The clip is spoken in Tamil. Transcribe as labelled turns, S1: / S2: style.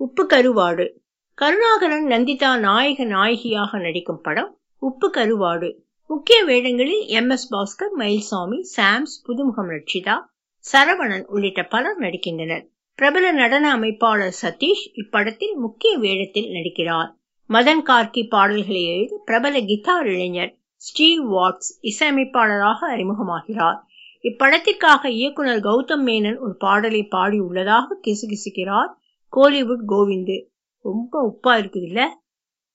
S1: உப்பு கருவாடு கருணாகரன் நந்திதா நாயக நாயகியாக நடிக்கும் படம் உப்பு கருவாடு முக்கிய வேடங்களில் எம் எஸ் பாஸ்கர் மயில்சாமி சாம்ஸ் புதுமுகம் ரட்சிதா சரவணன் உள்ளிட்ட பலர் நடிக்கின்றனர் பிரபல நடன அமைப்பாளர் சதீஷ் இப்படத்தில் முக்கிய வேடத்தில் நடிக்கிறார் மதன் கார்கி பாடல்களை எழுதி பிரபல கிட்டார் இளைஞர் ஸ்டீவ் வாட்ஸ் இசையமைப்பாளராக அறிமுகமாகிறார் இப்படத்திற்காக இயக்குனர் கௌதம் மேனன் ஒரு பாடலை பாடி உள்ளதாக கிசுகிசுக்கிறார் கோலிவுட் கோவிந்து ரொம்ப உப்பா இருக்குது இல்ல